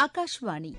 ஆகாஷ்வாணி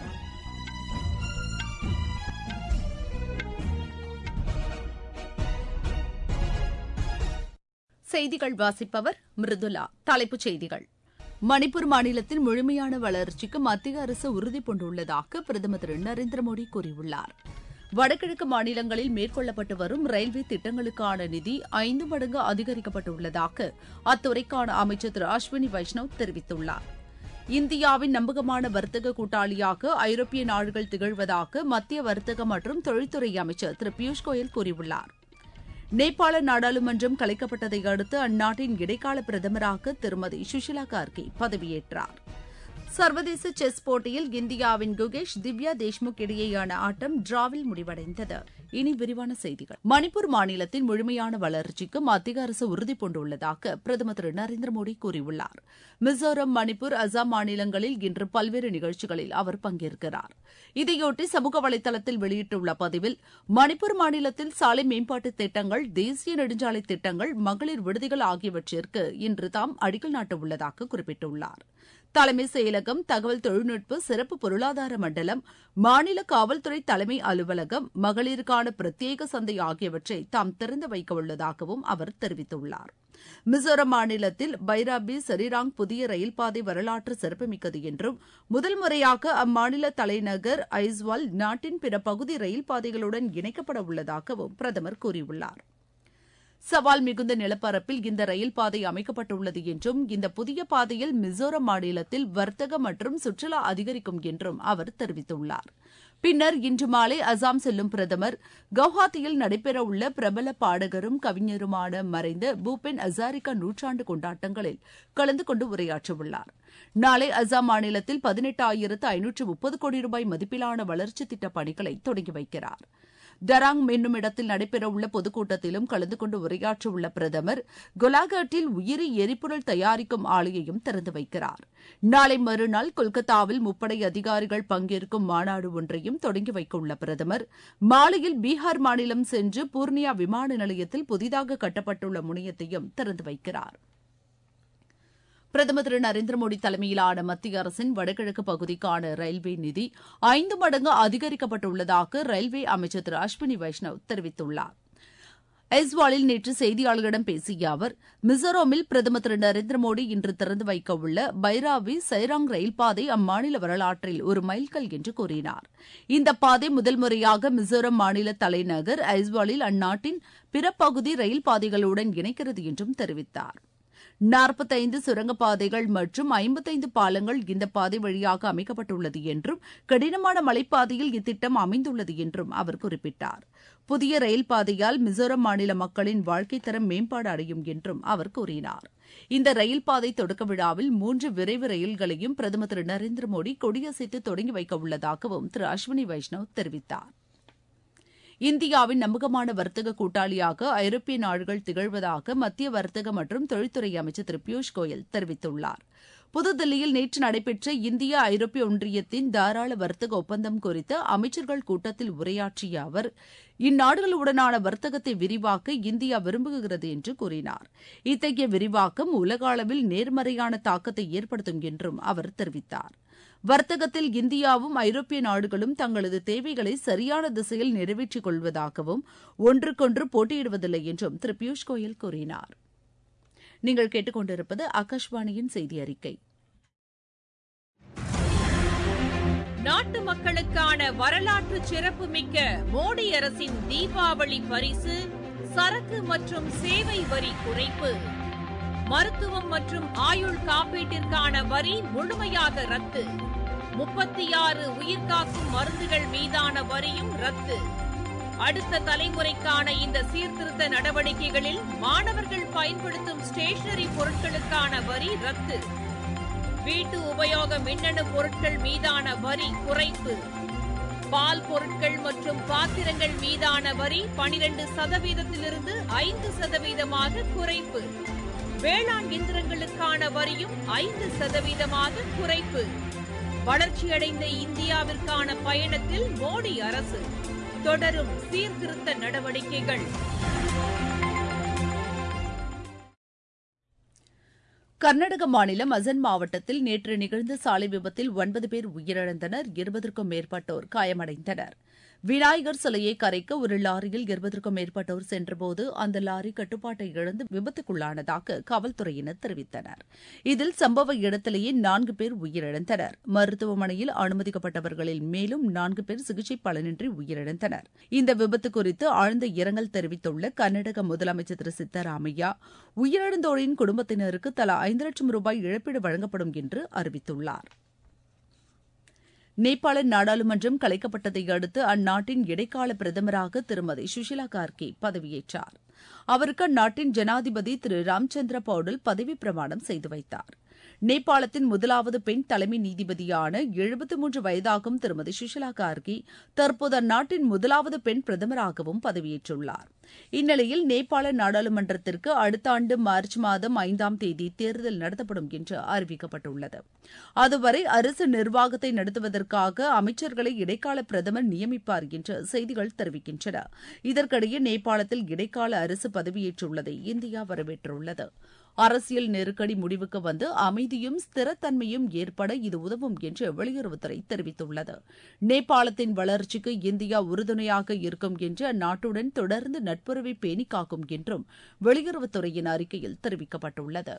செய்திகள் வாசிப்பவர் மிருதுலா தலைப்புச் செய்திகள் மணிப்பூர் மாநிலத்தின் முழுமையான வளர்ச்சிக்கு மத்திய அரசு உறுதிபூண்டுள்ளதாக பிரதமர் திரு நரேந்திர மோடி கூறியுள்ளார் வடகிழக்கு மாநிலங்களில் மேற்கொள்ளப்பட்டு வரும் ரயில்வே திட்டங்களுக்கான நிதி ஐந்து மடங்கு அதிகரிக்கப்பட்டுள்ளதாக அத்துறைக்கான அமைச்சர் திரு அஸ்வினி வைஷ்ணவ் தெரிவித்துள்ளார் இந்தியாவின் நம்பகமான வர்த்தக கூட்டாளியாக ஐரோப்பிய நாடுகள் திகழ்வதாக மத்திய வர்த்தக மற்றும் தொழில்துறை அமைச்சர் திரு பியூஷ் கோயல் கூறியுள்ளார் நேபாள நாடாளுமன்றம் கலைக்கப்பட்டதை அடுத்து அந்நாட்டின் இடைக்கால பிரதமராக திருமதி சுஷிலா கார்கே பதவியேற்றார் சர்வதேச செஸ் போட்டியில் இந்தியாவின் குகேஷ் திவ்யா தேஷ்முக் இடையேயான ஆட்டம் டிராவில் முடிவடைந்தது இனி விரிவான செய்திகள் மணிப்பூர் மாநிலத்தின் முழுமையான வளர்ச்சிக்கு மத்திய அரசு உறுதிபூண்டுள்ளதாக பிரதமர் திரு நரேந்திர மோடி கூறியுள்ளார் மிசோரம் மணிப்பூர் அசாம் மாநிலங்களில் இன்று பல்வேறு நிகழ்ச்சிகளில் அவர் பங்கேற்கிறார் இதையொட்டி சமூக வலைதளத்தில் வெளியிட்டுள்ள பதிவில் மணிப்பூர் மாநிலத்தில் சாலை மேம்பாட்டு திட்டங்கள் தேசிய நெடுஞ்சாலை திட்டங்கள் மகளிர் விடுதிகள் ஆகியவற்றிற்கு இன்று தாம் அடிக்கல் நாட்டவுள்ளதாக குறிப்பிட்டுள்ளார் தலைமை செயலகம் தகவல் தொழில்நுட்ப சிறப்பு பொருளாதார மண்டலம் மாநில காவல்துறை தலைமை அலுவலகம் மகளிருக்கான பிரத்யேக சந்தை ஆகியவற்றை தாம் திறந்து வைக்க உள்ளதாகவும் அவர் தெரிவித்துள்ளார் மிசோரம் மாநிலத்தில் பைராபி சரிராங் புதிய ரயில் பாதை வரலாற்று சிறப்புமிக்கது என்றும் முதல் முறையாக அம்மாநில தலைநகர் ஐஸ்வால் நாட்டின் பிற பகுதி ரயில் பாதைகளுடன் இணைக்கப்பட உள்ளதாகவும் பிரதமர் கூறியுள்ளார் சவால் மிகுந்த நிலப்பரப்பில் இந்த ரயில் பாதை அமைக்கப்பட்டுள்ளது என்றும் இந்த புதிய பாதையில் மிசோரம் மாநிலத்தில் வர்த்தக மற்றும் சுற்றுலா அதிகரிக்கும் என்றும் அவர் தெரிவித்துள்ளார் பின்னர் இன்று மாலை அசாம் செல்லும் பிரதமர் கவுஹாத்தியில் நடைபெறவுள்ள பிரபல பாடகரும் கவிஞருமான மறைந்த பூபென் அசாரிகா நூற்றாண்டு கொண்டாட்டங்களில் கலந்து கொண்டு உரையாற்றவுள்ளார் நாளை அசாம் மாநிலத்தில் பதினெட்டாயிரத்து ஐநூற்று முப்பது கோடி ரூபாய் மதிப்பிலான வளர்ச்சித் திட்டப் பணிகளை தொடங்கி வைக்கிறார் தராங் என்னும் இடத்தில் நடைபெறவுள்ள பொதுக்கூட்டத்திலும் கலந்து கொண்டு உரையாற்றவுள்ள பிரதமர் கொலாகட்டில் உயிரி எரிபொருள் தயாரிக்கும் ஆலையையும் திறந்து வைக்கிறார் நாளை மறுநாள் கொல்கத்தாவில் முப்படை அதிகாரிகள் பங்கேற்கும் மாநாடு ஒன்றையும் தொடங்கி வைக்கவுள்ள பிரதமர் மாலையில் பீகார் மாநிலம் சென்று பூர்ணியா விமான நிலையத்தில் புதிதாக கட்டப்பட்டுள்ள முனையத்தையும் திறந்து வைக்கிறார் பிரதமர் திரு நரேந்திர மோடி தலைமையிலான மத்திய அரசின் வடகிழக்கு பகுதிக்கான ரயில்வே நிதி ஐந்து மடங்கு அதிகரிக்கப்பட்டுள்ளதாக ரயில்வே அமைச்சர் திரு அஸ்வினி வைஷ்ணவ் தெரிவித்துள்ளார் ஐஸ்வாலில் நேற்று செய்தியாளர்களிடம் பேசிய அவர் மிசோராமில் பிரதமர் திரு நரேந்திர மோடி இன்று திறந்து வைக்கவுள்ள பைராவி சைராங் ரயில் பாதை அம்மாநில வரலாற்றில் ஒரு மைல்கல் என்று கூறினார் இந்த பாதை முதல் முறையாக மிசோரம் மாநில தலைநகர் ஐஸ்வாலில் அந்நாட்டின் பிற பகுதி ரயில் பாதைகளுடன் இணைக்கிறது என்றும் தெரிவித்தார் நாற்பத்தைந்து சுரங்கப்பாதைகள் மற்றும் ஐம்பத்தைந்து பாலங்கள் இந்த பாதை வழியாக அமைக்கப்பட்டுள்ளது என்றும் கடினமான மலைப்பாதையில் இத்திட்டம் அமைந்துள்ளது என்றும் அவர் குறிப்பிட்டார் புதிய ரயில் பாதையால் மிசோரம் மாநில மக்களின் வாழ்க்கைத் தரம் மேம்பாடு அடையும் என்றும் அவர் கூறினார் இந்த ரயில் பாதை தொடக்க விழாவில் மூன்று விரைவு ரயில்களையும் பிரதமர் திரு நரேந்திர மோடி கொடியசைத்து தொடங்கி வைக்க உள்ளதாகவும் திரு அஸ்வினி வைஷ்ணவ் தெரிவித்தார் இந்தியாவின் நம்பகமான வர்த்தக கூட்டாளியாக ஐரோப்பிய நாடுகள் திகழ்வதாக மத்திய வர்த்தக மற்றும் தொழில்துறை அமைச்சர் திரு பியூஷ் கோயல் தெரிவித்துள்ளார் புதுதில்லியில் நேற்று நடைபெற்ற இந்தியா ஐரோப்பிய ஒன்றியத்தின் தாராள வர்த்தக ஒப்பந்தம் குறித்த அமைச்சர்கள் கூட்டத்தில் உரையாற்றிய அவர் இந்நாடுகளுடனான வர்த்தகத்தை விரிவாக்க இந்தியா விரும்புகிறது என்று கூறினார் இத்தகைய விரிவாக்கம் உலக அளவில் நேர்மறையான தாக்கத்தை ஏற்படுத்தும் என்றும் அவர் தெரிவித்தார் வர்த்தகத்தில் இந்தியாவும் ஐரோப்பிய நாடுகளும் தங்களது தேவைகளை சரியான திசையில் நிறைவேற்றிக் கொள்வதாகவும் ஒன்றுக்கொன்று போட்டியிடுவதில்லை என்றும் திரு பியூஷ் கோயல் கூறினார் நீங்கள் கேட்டுக்கொண்டிருப்பது ஆகாஷ்வாணியின் செய்தி அறிக்கை நாட்டு மக்களுக்கான வரலாற்று சிறப்புமிக்க மோடி அரசின் தீபாவளி பரிசு சரக்கு மற்றும் சேவை வரி குறைப்பு மருத்துவம் மற்றும் ஆயுள் காப்பீட்டிற்கான வரி முழுமையாக ரத்து முப்பத்தி ஆறு உயிர்காக்கும் மருந்துகள் மீதான வரியும் ரத்து அடுத்த தலைமுறைக்கான இந்த சீர்திருத்த நடவடிக்கைகளில் மாணவர்கள் பயன்படுத்தும் ஸ்டேஷனரி பொருட்களுக்கான வரி ரத்து வீட்டு உபயோக மின்னணு பொருட்கள் மீதான வரி குறைப்பு பால் பொருட்கள் மற்றும் பாத்திரங்கள் மீதான வரி பனிரெண்டு சதவீதத்திலிருந்து ஐந்து சதவீதமாக குறைப்பு வேளாண் இயந்திரங்களுக்கான வரியும் ஐந்து சதவீதமாக குறைப்பு வளர்ச்சியடைந்த இந்தியாவிற்கான பயணத்தில் மோடி அரசு தொடரும் சீர்திருத்த நடவடிக்கைகள் கர்நாடக மாநிலம் அசன் மாவட்டத்தில் நேற்று நிகழ்ந்த சாலை விபத்தில் ஒன்பது பேர் உயிரிழந்தனர் இருபதற்கும் மேற்பட்டோர் காயமடைந்தனர் விநாயகர் சிலையை கரைக்க ஒரு லாரியில் இருபதற்கும் மேற்பட்டோர் சென்றபோது அந்த லாரி கட்டுப்பாட்டை இழந்து விபத்துக்குள்ளானதாக காவல்துறையினர் தெரிவித்தனர் இதில் சம்பவ இடத்திலேயே நான்கு பேர் உயிரிழந்தனர் மருத்துவமனையில் அனுமதிக்கப்பட்டவர்களில் மேலும் நான்கு பேர் சிகிச்சை பலனின்றி உயிரிழந்தனர் இந்த விபத்து குறித்து ஆழ்ந்த இரங்கல் தெரிவித்துள்ள கர்நாடக முதலமைச்சர் திரு சித்தராமையா உயிரிழந்தோரின் குடும்பத்தினருக்கு தலா ஐந்து லட்சம் ரூபாய் இழப்பீடு வழங்கப்படும் என்று அறிவித்துள்ளார் நேபாள நாடாளுமன்றம் கலைக்கப்பட்டதை அடுத்து அந்நாட்டின் இடைக்கால பிரதமராக திருமதி சுஷிலா கார்கே பதவியேற்றார் அவருக்கு அந்நாட்டின் ஜனாதிபதி திரு ராம்சந்திர பௌடல் பதவி பிரமாணம் செய்து வைத்தார் நேபாளத்தின் முதலாவது பெண் தலைமை நீதிபதியான எழுபத்தி மூன்று வயதாகும் திருமதி சுஷிலா கார்கி தற்போது அந்நாட்டின் முதலாவது பெண் பிரதமராகவும் பதவியேற்றுள்ளார் இந்நிலையில் நேபாள நாடாளுமன்றத்திற்கு அடுத்த ஆண்டு மார்ச் மாதம் ஐந்தாம் தேதி தேர்தல் நடத்தப்படும் என்று அறிவிக்கப்பட்டுள்ளது அதுவரை அரசு நிர்வாகத்தை நடத்துவதற்காக அமைச்சர்களை இடைக்கால பிரதமர் நியமிப்பார் என்று செய்திகள் தெரிவிக்கின்றன இதற்கிடையே நேபாளத்தில் இடைக்கால அரசு பதவியேற்றுள்ளதை இந்தியா வரவேற்றுள்ளது அரசியல் நெருக்கடி முடிவுக்கு வந்து அமைதியும் ஸ்திரத்தன்மையும் ஏற்பட இது உதவும் என்று வெளியுறவுத்துறை தெரிவித்துள்ளது நேபாளத்தின் வளர்ச்சிக்கு இந்தியா உறுதுணையாக இருக்கும் என்று அந்நாட்டுடன் தொடர்ந்து நட்புறவை பேணி காக்கும் என்றும் வெளியுறவுத்துறையின் அறிக்கையில் தெரிவிக்கப்பட்டுள்ளது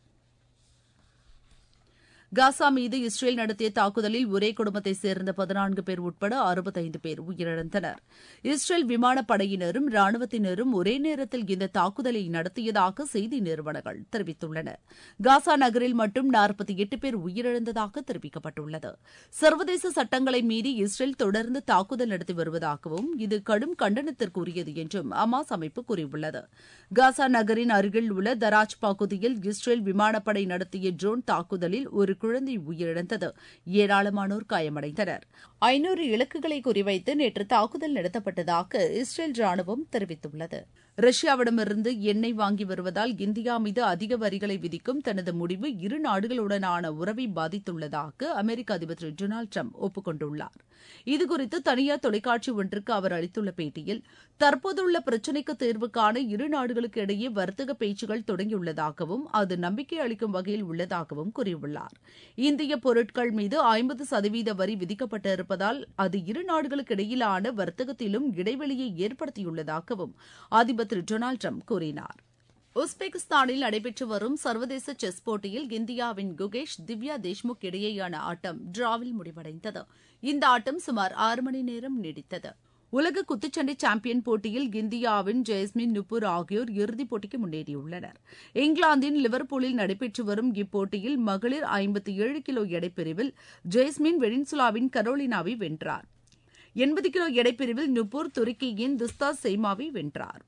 காசா மீது இஸ்ரேல் நடத்திய தாக்குதலில் ஒரே குடும்பத்தைச் சேர்ந்த பதினான்கு பேர் உட்பட அறுபத்தைந்து பேர் உயிரிழந்தனர் இஸ்ரேல் விமானப்படையினரும் ராணுவத்தினரும் ஒரே நேரத்தில் இந்த தாக்குதலை நடத்தியதாக செய்தி நிறுவனங்கள் தெரிவித்துள்ளன காசா நகரில் மட்டும் நாற்பத்தி எட்டு பேர் உயிரிழந்ததாக தெரிவிக்கப்பட்டுள்ளது சர்வதேச சட்டங்களை மீறி இஸ்ரேல் தொடர்ந்து தாக்குதல் நடத்தி வருவதாகவும் இது கடும் கண்டனத்திற்குரியது என்றும் அமாஸ் அமைப்பு கூறியுள்ளது காசா நகரின் அருகில் உள்ள தராஜ் பகுதியில் இஸ்ரேல் விமானப்படை நடத்திய ட்ரோன் தாக்குதலில் ஒரு குழந்தை உயிரிழந்தது ஏராளமானோர் காயமடைந்தனர் ஐநூறு இலக்குகளை குறிவைத்து நேற்று தாக்குதல் நடத்தப்பட்டதாக இஸ்ரேல் ராணுவம் தெரிவித்துள்ளது ரஷ்யாவிடமிருந்து எண்ணெய் வாங்கி வருவதால் இந்தியா மீது அதிக வரிகளை விதிக்கும் தனது முடிவு இரு நாடுகளுடனான உறவை பாதித்துள்ளதாக அமெரிக்க அதிபர் திரு டொனால்டு ட்ரம்ப் ஒப்புக்கொண்டுள்ளார் இதுகுறித்து தனியார் தொலைக்காட்சி ஒன்றுக்கு அவர் அளித்துள்ள பேட்டியில் தற்போதுள்ள பிரச்சினைக்கு தீர்வு காண இரு நாடுகளுக்கு இடையே வர்த்தக பேச்சுகள் தொடங்கியுள்ளதாகவும் அது நம்பிக்கை அளிக்கும் வகையில் உள்ளதாகவும் கூறியுள்ளார் இந்திய பொருட்கள் மீது ஐம்பது சதவீத வரி விதிக்கப்பட்டிருப்பதால் அது இரு நாடுகளுக்கு இடையிலான வர்த்தகத்திலும் இடைவெளியை ஏற்படுத்தியுள்ளதாகவும் அதிபர் திரு டொனால்டு ட்ரம்ப் கூறினார் உஸ்பெகிஸ்தானில் நடைபெற்று வரும் சர்வதேச செஸ் போட்டியில் இந்தியாவின் குகேஷ் திவ்யா தேஷ்முக் இடையேயான ஆட்டம் டிராவில் முடிவடைந்தது இந்த ஆட்டம் சுமார் ஆறு மணி நேரம் நீடித்தது உலக குத்துச்சண்டை சாம்பியன் போட்டியில் இந்தியாவின் ஜெயஸ்மின் நுப்பூர் ஆகியோர் இறுதிப் போட்டிக்கு முன்னேறியுள்ளனர் இங்கிலாந்தின் லிவர்பூலில் நடைபெற்று வரும் இப்போட்டியில் மகளிர் ஐம்பத்தி ஏழு கிலோ எடைப்பிரிவில் ஜெயஸ்மின் வெனின்சுலாவின் கரோலினாவை வென்றார் எண்பது கிலோ எடைப்பிரிவில் நுப்பூர் துருக்கியின் துஸ்தாஸ் செய்மாவை வென்றார்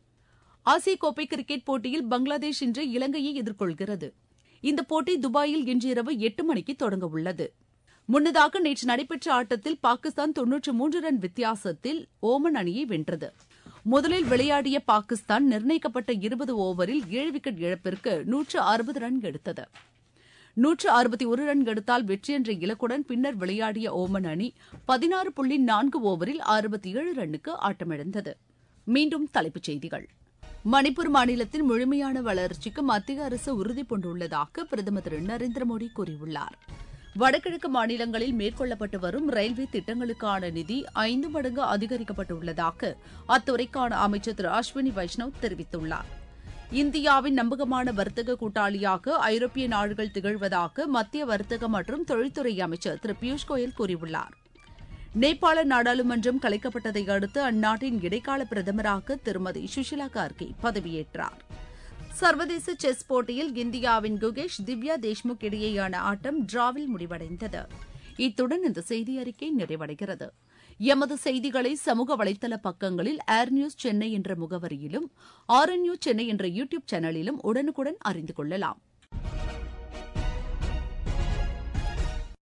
ஆசிய கோப்பை கிரிக்கெட் போட்டியில் பங்களாதேஷ் இன்று இலங்கையை எதிர்கொள்கிறது இந்த போட்டி துபாயில் இன்றிரவு எட்டு மணிக்கு தொடங்க உள்ளது முன்னதாக நேற்று நடைபெற்ற ஆட்டத்தில் பாகிஸ்தான் தொன்னூற்று மூன்று ரன் வித்தியாசத்தில் ஓமன் அணியை வென்றது முதலில் விளையாடிய பாகிஸ்தான் நிர்ணயிக்கப்பட்ட இருபது ஓவரில் ஏழு விக்கெட் இழப்பிற்கு நூற்று அறுபது ரன் எடுத்தது நூற்று அறுபத்தி ஒரு ரன் எடுத்தால் வெற்றி என்ற இலக்குடன் பின்னர் விளையாடிய ஓமன் அணி பதினாறு புள்ளி நான்கு ஓவரில் அறுபத்தி ஏழு ரன்னுக்கு ஆட்டமிழந்தது மீண்டும் தலைப்புச் செய்திகள் மணிப்பூர் மாநிலத்தின் முழுமையான வளர்ச்சிக்கு மத்திய அரசு உறுதி பூண்டுள்ளதாக பிரதமர் திரு நரேந்திர மோடி கூறியுள்ளார் வடகிழக்கு மாநிலங்களில் மேற்கொள்ளப்பட்டு வரும் ரயில்வே திட்டங்களுக்கான நிதி ஐந்து மடங்கு அதிகரிக்கப்பட்டுள்ளதாக அத்துறைக்கான அமைச்சர் திரு அஸ்வினி வைஷ்ணவ் தெரிவித்துள்ளார் இந்தியாவின் நம்பகமான வர்த்தக கூட்டாளியாக ஐரோப்பிய நாடுகள் திகழ்வதாக மத்திய வர்த்தக மற்றும் தொழில்துறை அமைச்சர் திரு பியூஷ் கோயல் கூறியுள்ளார் நேபாள நாடாளுமன்றம் கலைக்கப்பட்டதை அடுத்து அந்நாட்டின் இடைக்கால பிரதமராக திருமதி சுஷிலா கார்கே பதவியேற்றார் சர்வதேச செஸ் போட்டியில் இந்தியாவின் குகேஷ் திவ்யா தேஷ்முக் இடையேயான ஆட்டம் டிராவில் முடிவடைந்தது இத்துடன் இந்த செய்தி அறிக்கை நிறைவடைகிறது எமது செய்திகளை சமூக வலைதள பக்கங்களில் ஏர் நியூஸ் சென்னை என்ற முகவரியிலும் ஆர் நியூஸ் சென்னை என்ற யூ டியூப் சேனலிலும் உடனுக்குடன் அறிந்து கொள்ளலாம்